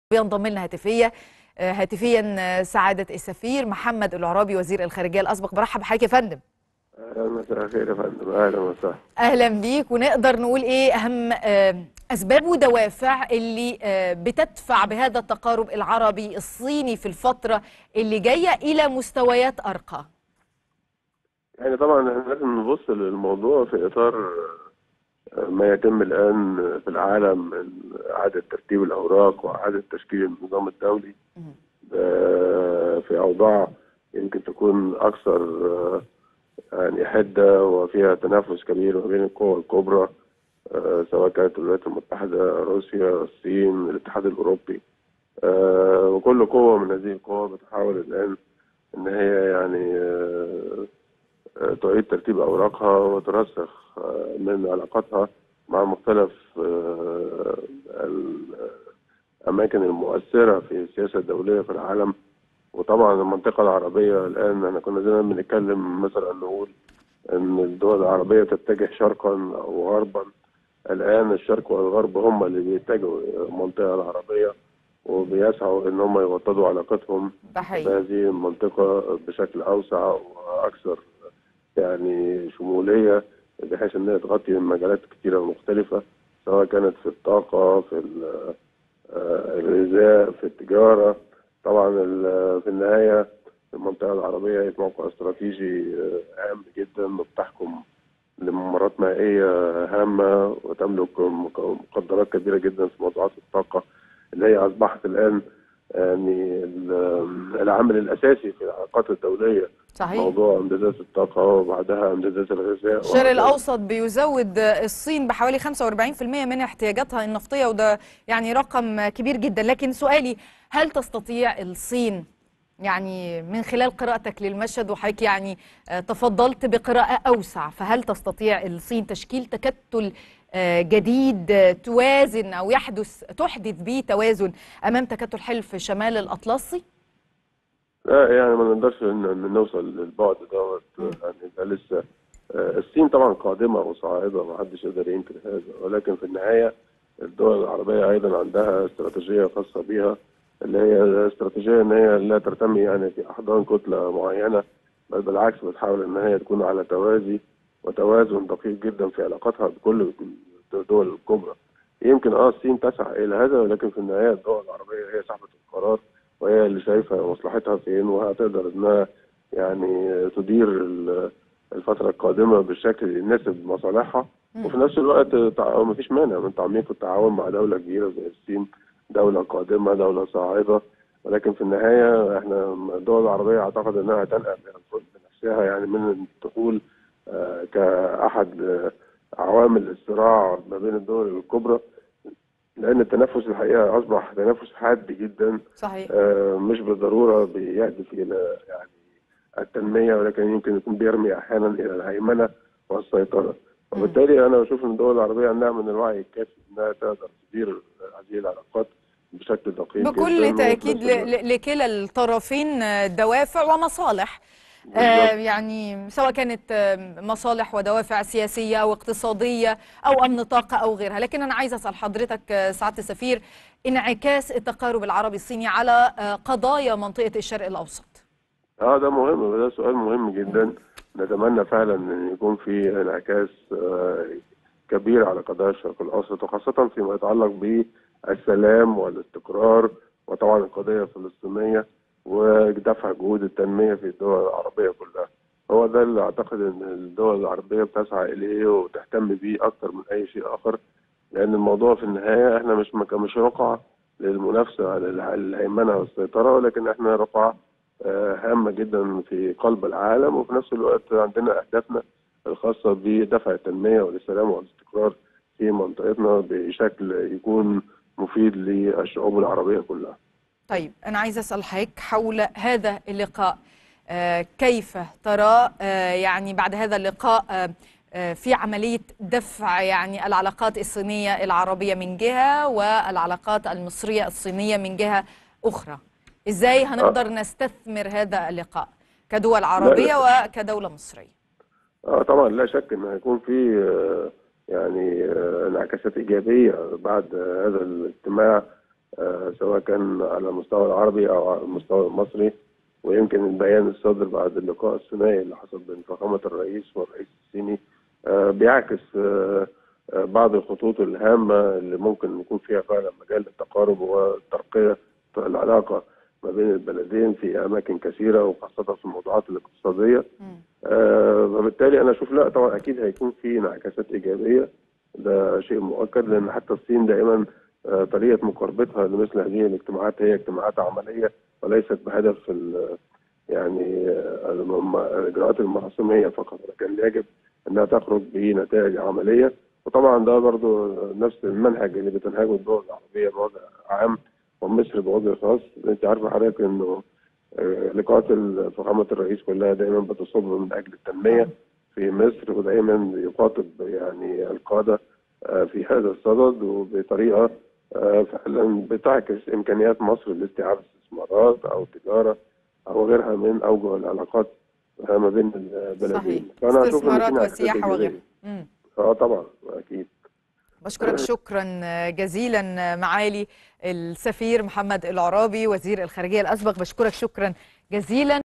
بينضم لنا هاتفيا هاتفيا سعادة السفير محمد العرابي وزير الخارجية الأسبق برحب بحضرتك يا فندم اهلا مساء الخير يا فندم اهلا وسهلا أهلا بيك ونقدر نقول إيه أهم أسباب ودوافع اللي بتدفع بهذا التقارب العربي الصيني في الفترة اللي جاية إلى مستويات أرقى يعني طبعا احنا لازم نبص للموضوع في اطار ما يتم الان في العالم من اعاده ترتيب الاوراق واعاده تشكيل النظام الدولي في اوضاع يمكن تكون اكثر يعني حده وفيها تنافس كبير ما بين القوى الكبرى سواء كانت الولايات المتحده روسيا الصين الاتحاد الاوروبي وكل قوه من هذه القوى بتحاول الان ان هي يعني تعيد ترتيب اوراقها وترسخ من علاقاتها مع مختلف الاماكن المؤثره في السياسه الدوليه في العالم وطبعا المنطقه العربيه الان احنا كنا زمان بنتكلم مثلا نقول ان الدول العربيه تتجه شرقا او غربا الان الشرق والغرب هم اللي بيتجهوا المنطقه العربيه وبيسعوا ان هم يوطدوا علاقتهم بهذه المنطقه بشكل اوسع واكثر يعني شموليه بحيث انها تغطي مجالات كثيره ومختلفه سواء كانت في الطاقه في الغذاء في التجاره طبعا في النهايه المنطقه العربيه هي موقع استراتيجي هام جدا وبتحكم لممرات مائيه هامه وتملك مقدرات كبيره جدا في موضوعات الطاقه اللي هي اصبحت الان يعني العامل الاساسي في العلاقات الدوليه صحيح موضوع امدادات الطاقه وبعدها امدادات الغذاء الشرق الاوسط بيزود الصين بحوالي 45% من احتياجاتها النفطيه وده يعني رقم كبير جدا لكن سؤالي هل تستطيع الصين يعني من خلال قراءتك للمشهد وحضرتك يعني تفضلت بقراءه اوسع فهل تستطيع الصين تشكيل تكتل جديد توازن او يحدث تحدث به توازن امام تكتل حلف شمال الاطلسي؟ لا يعني ما نقدرش ان نوصل للبعد دوت يعني ده لسه الصين طبعا قادمه وصاعده ما حدش يقدر ينكر هذا ولكن في النهايه الدول العربيه ايضا عندها استراتيجيه خاصه بها اللي هي استراتيجيه ان هي لا ترتمي يعني في احضان كتله معينه بل بالعكس بتحاول ان هي تكون على توازي وتوازن دقيق جدا في علاقاتها بكل الدول الكبرى يمكن اه الصين تسعى الى هذا ولكن في النهايه الدول العربيه هي صاحبه القرار وهي اللي شايفه مصلحتها فين وهتقدر انها يعني تدير الفتره القادمه بالشكل يناسب مصالحها وفي نفس الوقت ما فيش مانع من تعميق التعاون مع دوله كبيره زي الصين دوله قادمه دوله صاعده ولكن في النهايه احنا الدول العربيه اعتقد انها تنأى بنفسها يعني من الدخول كاحد عوامل الصراع ما بين الدول الكبرى لان التنفس الحقيقه اصبح تنفس حاد جدا صحيح آه مش بالضروره بيهدف الى يعني التنميه ولكن يمكن يكون بيرمي احيانا الى الهيمنه والسيطره وبالتالي انا بشوف ان الدول العربيه عندها من الوعي الكافي انها تقدر تدير هذه العلاقات بشكل دقيق بكل جدا تاكيد لكلا الطرفين دوافع ومصالح آه يعني سواء كانت آه مصالح ودوافع سياسية أو اقتصادية أو أمن طاقة أو غيرها لكن أنا عايزة أسأل حضرتك آه سعادة السفير انعكاس التقارب العربي الصيني على قضايا منطقة الشرق الأوسط اه ده مهم ده سؤال مهم جدا نتمنى فعلا ان يكون في انعكاس كبير على قضايا الشرق الاوسط وخاصه فيما يتعلق بالسلام والاستقرار وطبعا القضيه الفلسطينيه ودفع جهود التنميه في الدول العربيه كلها هو ده اللي اعتقد ان الدول العربيه بتسعى اليه وتهتم بيه اكثر من اي شيء اخر لان الموضوع في النهايه احنا مش مش رقعه للمنافسه على الهيمنه والسيطره ولكن احنا رقعه هامه جدا في قلب العالم وفي نفس الوقت عندنا اهدافنا الخاصه بدفع التنميه والسلام والاستقرار في منطقتنا بشكل يكون مفيد للشعوب العربيه كلها. طيب أنا عايزة أسأل حضرتك حول هذا اللقاء آه كيف ترى آه يعني بعد هذا اللقاء آه في عملية دفع يعني العلاقات الصينية العربية من جهة والعلاقات المصرية الصينية من جهة أخرى إزاي هنقدر نستثمر هذا اللقاء كدول عربية وكدولة مصرية آه طبعا لا شك أن هيكون في يعني انعكاسات إيجابية بعد هذا الاجتماع آه، سواء كان على المستوى العربي او على المستوى المصري ويمكن البيان الصادر بعد اللقاء الثنائي اللي حصل بين فخامه الرئيس والرئيس الصيني آه، بيعكس آه، آه، بعض الخطوط الهامه اللي ممكن يكون فيها فعلا مجال للتقارب والترقيه في العلاقه ما بين البلدين في اماكن كثيره وخاصه في الموضوعات الاقتصاديه مم. آه، فبالتالي انا اشوف لا طبعا اكيد هيكون في انعكاسات ايجابيه ده شيء مؤكد لان حتى الصين دائما آه، طريقه مقاربتها لمثل هذه الاجتماعات هي اجتماعات عمليه وليست بهدف ال- يعني آه، الم- الاجراءات المراسميه فقط لكن يجب انها تخرج بنتائج عمليه وطبعا ده برضو نفس المنهج اللي بتنهجه الدول العربيه بوضع عام ومصر بوضع خاص انت عارفه حضرتك انه آه، لقاءات فخامه الرئيس كلها دائما بتصب من اجل التنميه في مصر ودائما يخاطب يعني القاده آه، في هذا الصدد وبطريقه آه، فعلا بتعكس امكانيات مصر لاستيعاب استثمارات او تجاره او غيرها من اوجه العلاقات آه، ما بين البلدين صحيح فأنا أشوف إن في استثمارات انعكاسات وسياحه وغيرها إيجابية. مم. اه طبعا اكيد بشكرك شكرا جزيلا معالي السفير محمد العرابي وزير الخارجيه الاسبق بشكرك شكرا جزيلا